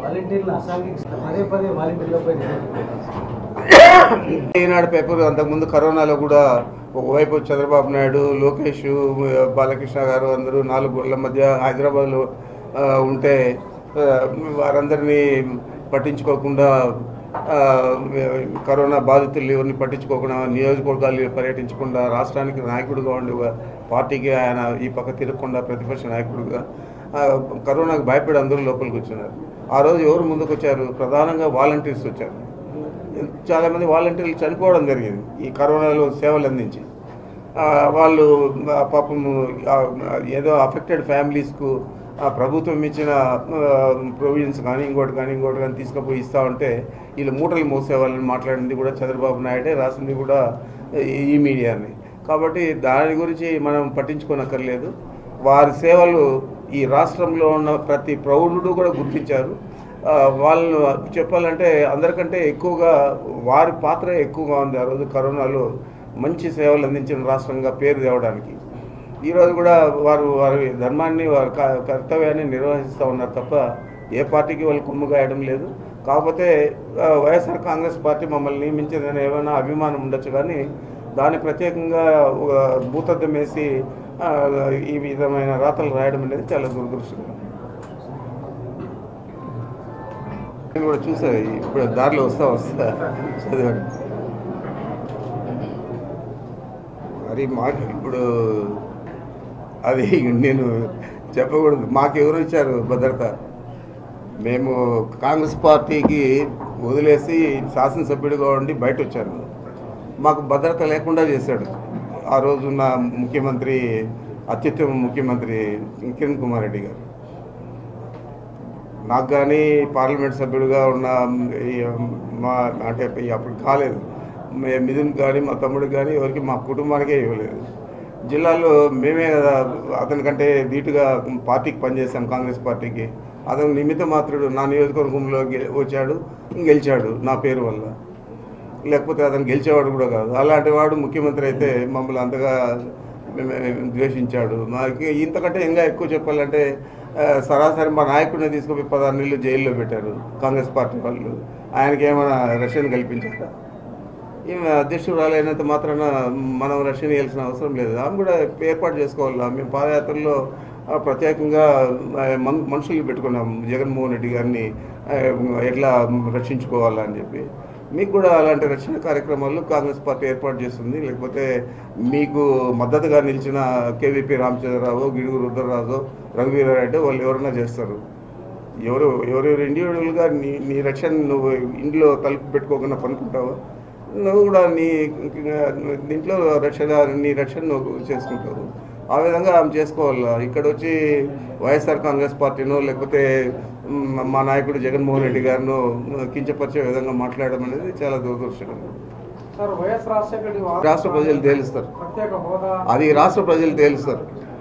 వాలంటీర్లు అసాంఘిక పదే పదే వాలంటీర్లపై ఈనాడు పేపర్ అంతకుముందు కరోనాలో కూడా ఒకవైపు చంద్రబాబు నాయుడు లోకేష్ బాలకృష్ణ గారు అందరూ నాలుగు గోళ్ల మధ్య హైదరాబాద్లో ఆ, ఉంటే ఆ, వారందరినీ పట్టించుకోకుండా ఆ, కరోనా బాధితులు ఎవరిని పట్టించుకోకుండా నియోజకవర్గాలు పర్యటించకుండా రాష్ట్రానికి నాయకుడిగా ఉండి ఒక పార్టీకి ఆయన ఈ పక్క తిరగకుండా ప్రతిపక్ష నాయకుడిగా ఆ, కరోనాకు భయపడి అందరూ లోపలికి వచ్చినారు ఆ రోజు ఎవరు ముందుకు వచ్చారు ప్రధానంగా వాలంటీర్స్ వచ్చారు చాలామంది వాలంటీర్లు చనిపోవడం జరిగింది ఈ కరోనాలో సేవలు అందించి ఆ, వాళ్ళు ఆ, పాపం ఆ, ఏదో అఫెక్టెడ్ ఫ్యామిలీస్కు ఆ ప్రభుత్వం ఇచ్చిన ప్రొవిజన్స్ కానీ ఇంకోటి కానీ ఇంకోటి కానీ తీసుకుపోయి ఇస్తా ఉంటే వీళ్ళు మూటలు మోసే వాళ్ళని మాట్లాడింది కూడా చంద్రబాబు నాయుడే రాసింది కూడా ఈ- ఈ మీడియాని కాబట్టి దాని గురించి మనం పట్టించుకోనక్కర్లేదు వారి సేవలు ఈ రాష్ట్రంలో ఉన్న ప్రతి ప్రౌఢుడు కూడా గుర్తించారు ఆ, వాళ్ళు చెప్పాలంటే అందరికంటే ఎక్కువగా వారి పాత్ర ఎక్కువగా ఉంది ఆ రోజు కరోనాలో మంచి సేవలు అందించిన రాష్ట్రంగా పేరు తేవడానికి ఈరోజు కూడా వారు వారి ధర్మాన్ని వారి క- కర్తవ్యాన్ని నిర్వహిస్తూ ఉన్నారు తప్ప ఏ పార్టీకి వాళ్ళు కొమ్ము గాయడం లేదు కాకపోతే ఆ, వైఎస్ఆర్ కాంగ్రెస్ పార్టీ మమ్మల్ని నియమించిందని ఏమైనా అభిమానం ఉండొచ్చు కానీ దాన్ని ప్రత్యేకంగా ఒక భూతద్దం వేసి ఆ, ఈ విధమైన రాతలు రాయడం అనేది చాలా దురదృష్టకరం నేను కూడా చూసా ఇప్పుడు దారిలో వస్తా వస్తా చదివాను మరి మాకు ఇప్పుడు అది నేను చెప్పకూడదు మాకు ఎవరు ఇచ్చారు భద్రత మేము కాంగ్రెస్ పార్టీకి వదిలేసి శాసనసభ్యుడిగా ఉండి బయట వచ్చాను మాకు భద్రత లేకుండా చేశాడు ఆ రోజున్న ముఖ్యమంత్రి అత్యుత్తమ ముఖ్యమంత్రి కిరణ్ కుమార్ రెడ్డి గారు నాకు కానీ పార్లమెంట్ సభ్యుడిగా ఉన్న ఈ మా అంటే ఈ అప్పుడు కాలేదు మే- మిథున్ కానీ మా తమ్ముడికి కానీ ఎవరికి మా కుటుంబానికే ఇవ్వలేదు జిల్లాలో మేమే కదా అతనికంటే ధీటుగా పార్టీకి పనిచేశాం కాంగ్రెస్ పార్టీకి అతను నిమిత్త మాత్రుడు నా నియోజకవర్గంలో గె- వచ్చాడు గెలిచాడు నా పేరు వల్ల లేకపోతే అతను గెలిచేవాడు కూడా కాదు అలాంటి వాడు ముఖ్యమంత్రి అయితే మమ్మల్ని అంతగా మేము ద్వేషించాడు మాకు ఇంతకంటే ఇంకా ఎక్కువ చెప్పాలంటే ఆ, సరాసరి మా నాయకుడిని తీసుకుపోయి పదహారు నెలలు జైల్లో పెట్టారు కాంగ్రెస్ పార్టీ వాళ్ళు ఆయనకి ఏమైనా రక్షణ కల్పించారా ఈమె అధ్యక్షురాలు అయినంత మాత్రాన మనం రక్షణ ఇవ్వాల్సిన అవసరం లేదు ఆమె కూడా ఏర్పాటు చేసుకోవాలి మేము పాదయాత్రలో ఆ, ప్రత్యేకంగా ఆ, మన్ మనుషులు పెట్టుకున్నాం జగన్మోహన్ రెడ్డి గారిని ఆ, ఎట్లా రక్షించుకోవాలా అని చెప్పి మీకు కూడా అలాంటి రక్షణ కార్యక్రమాలు కాంగ్రెస్ పార్టీ ఏర్పాటు చేస్తుంది లేకపోతే మీకు మద్దతుగా నిలిచిన కేవీపీ రామచంద్రరావు గిడుగు రుద్రరాజు రఘువీరారెడ్డి వాళ్ళు ఎవరైనా చేస్తారు ఎవరు ఎవరెవరు ఇండివిజువల్గా నీ నీ రక్షణ నువ్వు ఇంట్లో తలుపు పెట్టుకోకుండా పనుకుంటావా నువ్వు కూడా నీ దీంట్లో రక్షణ నీ రక్షణ నువ్వు చేసుకుంటావు ఆ విధంగా ఆమె చేసుకోవాలా ఇక్కడ వచ్చి వైఎస్ఆర్ కాంగ్రెస్ పార్టీనో లేకపోతే మ్, మా నాయకుడు జగన్మోహన్ రెడ్డి గారినో కించపరిచే విధంగా మాట్లాడడం అనేది చాలా దురదృష్టకరం సార్ వైఎస్ రాజశేఖర రెడ్డి రాష్ట్ర ప్రజలు తేలుస్తారు ప్రత్యేక హోదా అది రాష్ట్ర ప్రజలు తేలుస్తారు